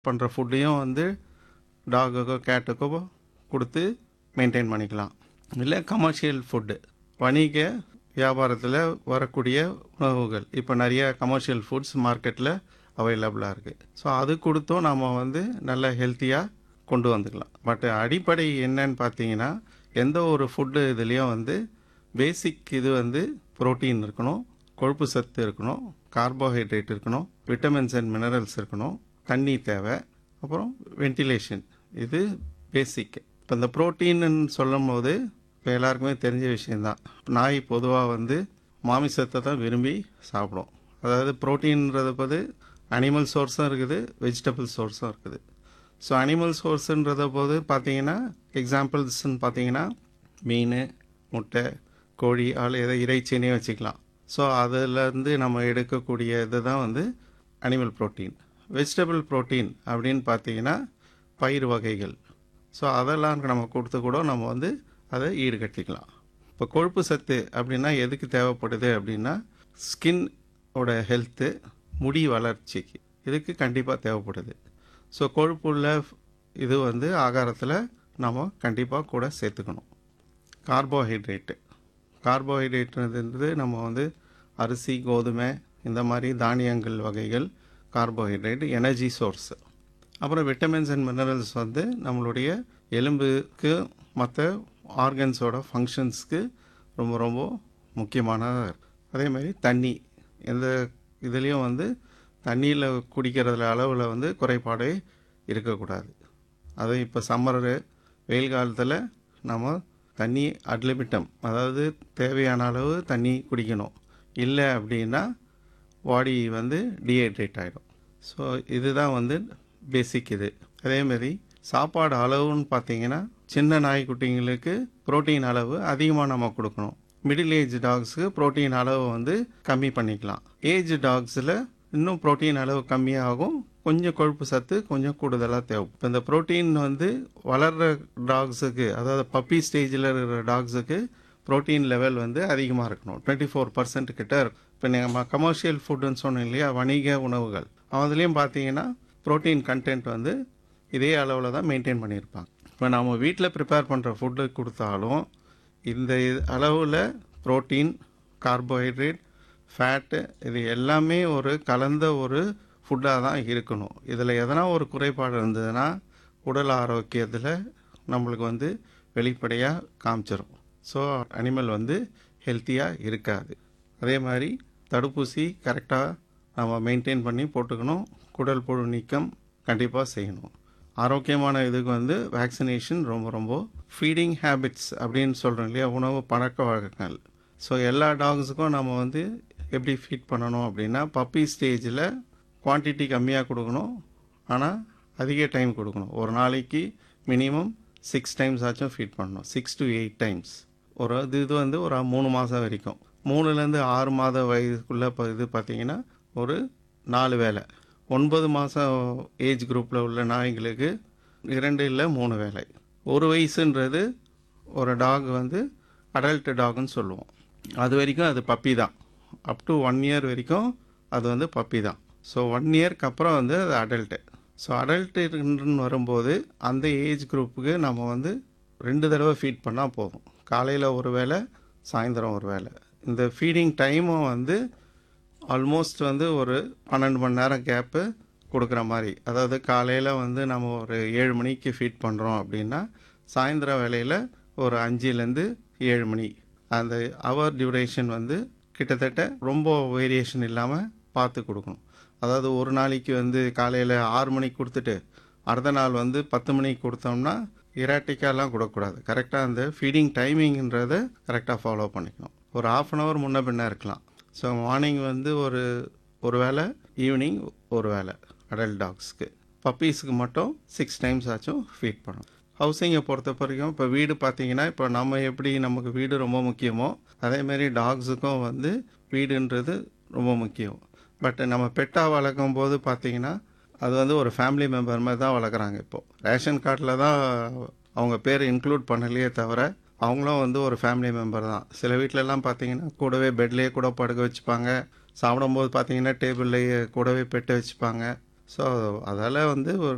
பண்ணுற ஃபுட்டையும் வந்து டாகுக்கோ கேட்டுக்கோ கொடுத்து மெயின்டைன் பண்ணிக்கலாம் இல்லை கமர்ஷியல் ஃபுட்டு வணிக வியாபாரத்தில் வரக்கூடிய உணவுகள் இப்போ நிறைய கமர்ஷியல் ஃபுட்ஸ் மார்க்கெட்டில் அவைலபிளாக இருக்குது ஸோ அது கொடுத்தும் நம்ம வந்து நல்ல ஹெல்த்தியாக கொண்டு வந்துக்கலாம் பட் அடிப்படை என்னன்னு பார்த்தீங்கன்னா எந்த ஒரு ஃபுட்டு இதுலேயும் வந்து பேசிக் இது வந்து புரோட்டீன் இருக்கணும் கொழுப்பு சத்து இருக்கணும் கார்போஹைட்ரேட் இருக்கணும் விட்டமின்ஸ் அண்ட் மினரல்ஸ் இருக்கணும் தண்ணி தேவை அப்புறம் வென்டிலேஷன் இது பேசிக் இப்போ இந்த புரோட்டீன்னு சொல்லும் போது இப்போ எல்லாருக்குமே தெரிஞ்ச விஷயந்தான் நாய் பொதுவாக வந்து மாமிசத்தை தான் விரும்பி சாப்பிடும் அதாவது புரோட்டீன்றது போது அனிமல் சோர்ஸும் இருக்குது வெஜிடபிள் சோர்ஸும் இருக்குது ஸோ அனிமல் சோர்ஸுன்றத போது பார்த்தீங்கன்னா எக்ஸாம்பிள்ஸ்ன்னு பார்த்தீங்கன்னா மீன் முட்டை கோழி ஆள் எதை இறைச்சினே வச்சுக்கலாம் ஸோ அதிலேருந்து நம்ம எடுக்கக்கூடிய இது தான் வந்து அனிமல் புரோட்டீன் வெஜிடபிள் புரோட்டீன் அப்படின்னு பார்த்தீங்கன்னா பயிர் வகைகள் ஸோ அதெல்லாம் நம்ம கொடுத்து கூட நம்ம வந்து அதை ஈடுகட்டிக்கலாம் இப்போ கொழுப்பு சத்து அப்படின்னா எதுக்கு தேவைப்படுது அப்படின்னா ஸ்கின் ஓட ஹெல்த்து முடி வளர்ச்சிக்கு இதுக்கு கண்டிப்பாக தேவைப்படுது ஸோ கொழுப்புள்ள இது வந்து ஆகாரத்தில் நம்ம கண்டிப்பாக கூட சேர்த்துக்கணும் கார்போஹைட்ரேட்டு கார்போஹைட்ரேட்ன்றது நம்ம வந்து அரிசி கோதுமை இந்த மாதிரி தானியங்கள் வகைகள் கார்போஹைட்ரேட் எனர்ஜி சோர்ஸ் அப்புறம் விட்டமின்ஸ் அண்ட் மினரல்ஸ் வந்து நம்மளுடைய எலும்புக்கு மற்ற ஆர்கன்ஸோட ஃபங்க்ஷன்ஸ்க்கு ரொம்ப ரொம்ப முக்கியமானதாக இருக்கு அதே மாதிரி தண்ணி எந்த இதுலேயும் வந்து தண்ணியில் குடிக்கிறதுல அளவில் வந்து குறைபாடே இருக்கக்கூடாது அது இப்போ சம்மர் வெயில் காலத்தில் நம்ம தண்ணி அட்லிமிட்டம் அதாவது தேவையான அளவு தண்ணி குடிக்கணும் இல்லை அப்படின்னா பாடி வந்து டீஹைட்ரேட் ஆகிடும் ஸோ இதுதான் வந்து பேசிக் இது அதேமாரி சாப்பாடு அளவுன்னு பார்த்தீங்கன்னா சின்ன நாய்க்குட்டிங்களுக்கு புரோட்டீன் அளவு அதிகமாக நம்ம கொடுக்கணும் மிடில் ஏஜ் டாக்ஸுக்கு புரோட்டீன் அளவு வந்து கம்மி பண்ணிக்கலாம் ஏஜ் டாக்ஸில் இன்னும் புரோட்டீன் அளவு கம்மியாகும் கொஞ்சம் கொழுப்பு சத்து கொஞ்சம் கூடுதலாக தேவை இப்போ இந்த புரோட்டீன் வந்து வளர்கிற டாக்ஸுக்கு அதாவது பப்பி ஸ்டேஜில் இருக்கிற டாக்ஸுக்கு புரோட்டீன் லெவல் வந்து அதிகமாக இருக்கணும் டுவெண்ட்டி ஃபோர் பர்சன்ட் கிட்ட இருக்கும் இப்போ நம்ம கமர்ஷியல் ஃபுட்டுன்னு சொன்னோம் இல்லையா வணிக உணவுகள் அதுலேயும் பார்த்தீங்கன்னா புரோட்டீன் கண்டென்ட் வந்து இதே அளவில் தான் மெயின்டைன் பண்ணியிருப்பாங்க இப்போ நம்ம வீட்டில் ப்ரிப்பேர் பண்ணுற ஃபுட்டு கொடுத்தாலும் இந்த அளவில் புரோட்டீன் கார்போஹைட்ரேட் ஃபேட்டு இது எல்லாமே ஒரு கலந்த ஒரு ஃபுட்டாக தான் இருக்கணும் இதில் எதனா ஒரு குறைபாடு இருந்ததுன்னா உடல் ஆரோக்கியத்தில் நம்மளுக்கு வந்து வெளிப்படையாக காமிச்சிரும் ஸோ அனிமல் வந்து ஹெல்த்தியாக இருக்காது அதே மாதிரி தடுப்பூசி கரெக்டாக நம்ம மெயின்டைன் பண்ணி போட்டுக்கணும் குடல் புழு நீக்கம் கண்டிப்பாக செய்யணும் ஆரோக்கியமான இதுக்கு வந்து வேக்சினேஷன் ரொம்ப ரொம்ப ஃபீடிங் ஹேபிட்ஸ் அப்படின்னு சொல்கிறோம் இல்லையா உணவு பழக்க வழக்கங்கள் ஸோ எல்லா டாக்ஸுக்கும் நம்ம வந்து எப்படி ஃபீட் பண்ணணும் அப்படின்னா பப்பி ஸ்டேஜில் குவான்டிட்டி கம்மியாக கொடுக்கணும் ஆனால் அதிக டைம் கொடுக்கணும் ஒரு நாளைக்கு மினிமம் சிக்ஸ் டைம்ஸ் ஆச்சும் ஃபீட் பண்ணணும் சிக்ஸ் டு எயிட் டைம்ஸ் ஒரு இது இது வந்து ஒரு மூணு மாதம் வரைக்கும் மூணுலேருந்து ஆறு மாத வயதுக்குள்ளே இப்போ இது பார்த்தீங்கன்னா ஒரு நாலு வேலை ஒன்பது மாதம் ஏஜ் குரூப்பில் உள்ள நாய்களுக்கு இரண்டு இல்லை மூணு வேலை ஒரு வயசுன்றது ஒரு டாக் வந்து அடல்ட் டாக்னு சொல்லுவோம் அது வரைக்கும் அது பப்பி தான் அப் டு ஒன் இயர் வரைக்கும் அது வந்து பப்பி தான் ஸோ ஒன் இயர்க்கு அப்புறம் வந்து அது அடல்ட்டு ஸோ அடல்ட்டுன்னு வரும்போது அந்த ஏஜ் குரூப்புக்கு நம்ம வந்து ரெண்டு தடவை ஃபீட் பண்ணால் போதும் காலையில் ஒரு வேளை சாயந்தரம் ஒரு வேளை இந்த ஃபீடிங் டைமும் வந்து ஆல்மோஸ்ட் வந்து ஒரு பன்னெண்டு மணி நேரம் கேப்பு கொடுக்குற மாதிரி அதாவது காலையில் வந்து நம்ம ஒரு ஏழு மணிக்கு ஃபீட் பண்ணுறோம் அப்படின்னா சாயந்தரம் வேலையில் ஒரு அஞ்சுலேருந்து ஏழு மணி அந்த ஹவர் டியூரேஷன் வந்து கிட்டத்தட்ட ரொம்ப வேரியேஷன் இல்லாமல் பார்த்து கொடுக்கணும் அதாவது ஒரு நாளைக்கு வந்து காலையில் ஆறு மணிக்கு கொடுத்துட்டு அடுத்த நாள் வந்து பத்து மணிக்கு கொடுத்தோம்னா இராட்டிக்காலாம் கொடுக்கக்கூடாது கரெக்டாக அந்த ஃபீடிங் டைமிங்ன்றதை கரெக்டாக ஃபாலோ பண்ணிக்கணும் ஒரு ஆஃப் அன் ஹவர் முன்ன பின்ன இருக்கலாம் ஸோ மார்னிங் வந்து ஒரு ஒரு வேளை ஈவினிங் ஒரு வேளை அடல்ட் டாக்ஸ்க்கு பப்பீஸுக்கு மட்டும் சிக்ஸ் டைம்ஸ் ஆச்சும் ஃபீட் பண்ணணும் ஹவுசிங்கை பொறுத்த வரைக்கும் இப்போ வீடு பார்த்தீங்கன்னா இப்போ நம்ம எப்படி நமக்கு வீடு ரொம்ப முக்கியமோ அதேமாரி டாக்ஸுக்கும் வந்து வீடுன்றது ரொம்ப முக்கியம் பட் நம்ம பெட்டாக வளர்க்கும் போது பார்த்தீங்கன்னா அது வந்து ஒரு ஃபேமிலி மெம்பர் மாதிரி தான் வளர்க்குறாங்க இப்போது ரேஷன் கார்டில் தான் அவங்க பேர் இன்க்ளூட் பண்ணலையே தவிர அவங்களும் வந்து ஒரு ஃபேமிலி மெம்பர் தான் சில வீட்டிலலாம் பார்த்தீங்கன்னா கூடவே பெட்லேயே கூட படுக்க வச்சுப்பாங்க சாப்பிடும்போது பார்த்தீங்கன்னா டேபிள்லேயே கூடவே பெட்டு வச்சுப்பாங்க ஸோ அதால் வந்து ஒரு